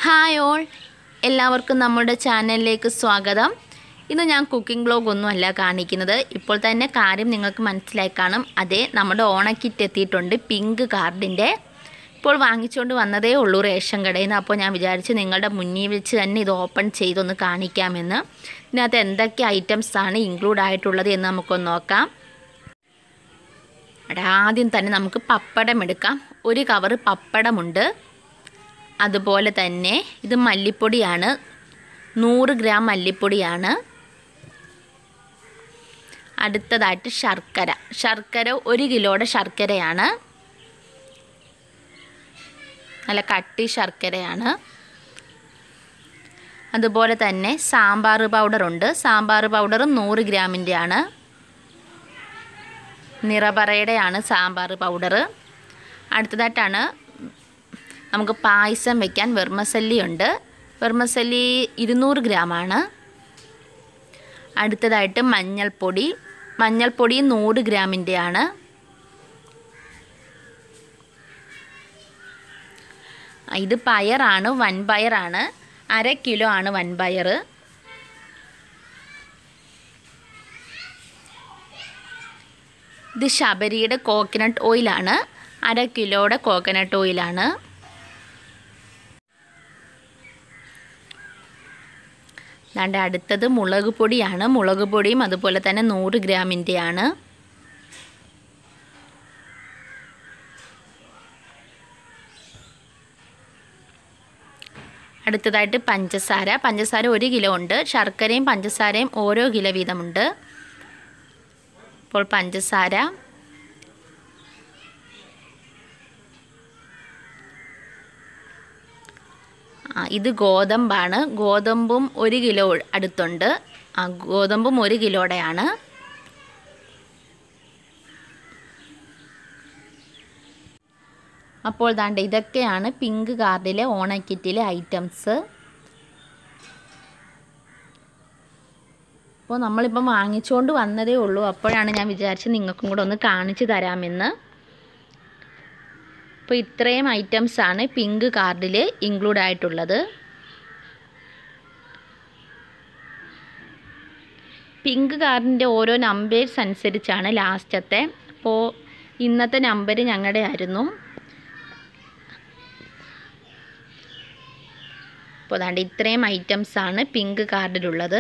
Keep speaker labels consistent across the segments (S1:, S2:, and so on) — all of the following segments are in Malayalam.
S1: ഹായ് ഓൾ എല്ലാവർക്കും നമ്മുടെ ചാനലിലേക്ക് സ്വാഗതം ഇന്ന് ഞാൻ കുക്കിംഗ് ബ്ലോഗ് ഒന്നും അല്ല കാണിക്കുന്നത് ഇപ്പോൾ തന്നെ കാര്യം നിങ്ങൾക്ക് മനസ്സിലായി കാണും അതെ നമ്മുടെ ഓണക്കിറ്റ് എത്തിയിട്ടുണ്ട് പിങ്ക് കാർഡിൻ്റെ ഇപ്പോൾ വാങ്ങിച്ചുകൊണ്ട് വന്നതേ ഉള്ളൂ റേഷൻ കടയിൽ നിന്ന് അപ്പോൾ ഞാൻ വിചാരിച്ച് നിങ്ങളുടെ മുന്നിൽ വെച്ച് തന്നെ ഇത് ഓപ്പൺ ചെയ്തൊന്ന് കാണിക്കാമെന്ന് ഇതിനകത്ത് എന്തൊക്കെ ഐറ്റംസ് ആണ് ഇൻക്ലൂഡ് ആയിട്ടുള്ളത് എന്ന് നമുക്കൊന്ന് നോക്കാം അവിടെ ആദ്യം തന്നെ നമുക്ക് പപ്പടം എടുക്കാം ഒരു കവറ് പപ്പടമുണ്ട് അതുപോലെ തന്നെ ഇത് മല്ലിപ്പൊടിയാണ് നൂറ് ഗ്രാം മല്ലിപ്പൊടിയാണ് അടുത്തതായിട്ട് ശർക്കര ശർക്കര ഒരു കിലോയുടെ ശർക്കരയാണ് നല്ല കട്ടി ശർക്കരയാണ് അതുപോലെ തന്നെ സാമ്പാർ പൗഡറുണ്ട് സാമ്പാർ പൗഡറും നൂറ് ഗ്രാമിൻ്റെയാണ് നിറപറയുടെയാണ് സാമ്പാർ പൗഡർ അടുത്തതായിട്ടാണ് നമുക്ക് പായസം വെക്കാൻ വെർമസല്ലി ഉണ്ട് വെർമസല്ലി ഇരുന്നൂറ് ഗ്രാമാണ് അടുത്തതായിട്ട് മഞ്ഞൾപ്പൊടി മഞ്ഞൾപ്പൊടി നൂറ് ഗ്രാമിൻ്റെയാണ് ഇത് പയറാണ് വൻപയറാണ് അര കിലോ ആണ് വൻപയർ ഇത് ശബരിയുടെ കോക്കനട്ട് ഓയിലാണ് അര കിലോയുടെ കോക്കനട്ട് ഓയിലാണ് അതാണ്ട് അടുത്തത് മുളക് പൊടിയാണ് മുളക് പൊടിയും അതുപോലെ തന്നെ നൂറ് ഗ്രാമിൻ്റെയാണ് അടുത്തതായിട്ട് പഞ്ചസാര പഞ്ചസാര ഒരു കിലോ ഉണ്ട് ശർക്കരയും പഞ്ചസാരയും ഓരോ കിലോ വീതമുണ്ട് ഇപ്പോൾ പഞ്ചസാര ആ ഇത് ഗോതമ്പാണ് ഗോതമ്പും ഒരു കിലോ അടുത്തുണ്ട് ആ ഗോതമ്പും ഒരു കിലോയുടെയാണ് അപ്പോൾ ദാണ്ട് ഇതൊക്കെയാണ് പിങ്ക് കാർഡിലെ ഓണക്കിറ്റിലെ ഐറ്റംസ് അപ്പോൾ നമ്മളിപ്പം വാങ്ങിച്ചുകൊണ്ട് വന്നതേ ഉള്ളൂ അപ്പോഴാണ് ഞാൻ വിചാരിച്ചത് നിങ്ങൾക്കും കൂടെ ഒന്ന് കാണിച്ചു തരാമെന്ന് അപ്പോൾ ഇത്രയും ഐറ്റംസ് ആണ് പിങ്ക് കാർഡിൽ ഇൻക്ലൂഡ് ആയിട്ടുള്ളത് പിങ്ക് കാർഡിൻ്റെ ഓരോ നമ്പേഴ്സ് അനുസരിച്ചാണ് ലാസ്റ്റത്തെ അപ്പോൾ ഇന്നത്തെ നമ്പർ ഞങ്ങളുടെ ആയിരുന്നു അപ്പോൾ അതാണ്ട് ഇത്രയും ഐറ്റംസ് ആണ് പിങ്ക് കാർഡിലുള്ളത്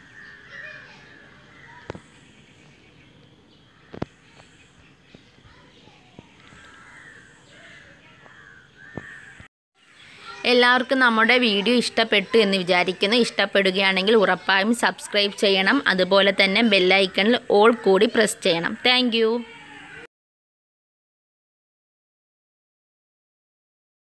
S1: എല്ലാവർക്കും നമ്മുടെ വീഡിയോ ഇഷ്ടപ്പെട്ടു എന്ന് വിചാരിക്കുന്നു ഇഷ്ടപ്പെടുകയാണെങ്കിൽ ഉറപ്പായും സബ്സ്ക്രൈബ് ചെയ്യണം അതുപോലെ തന്നെ ബെല്ലൈക്കണിൽ ഓൾ കൂടി പ്രസ് ചെയ്യണം താങ്ക്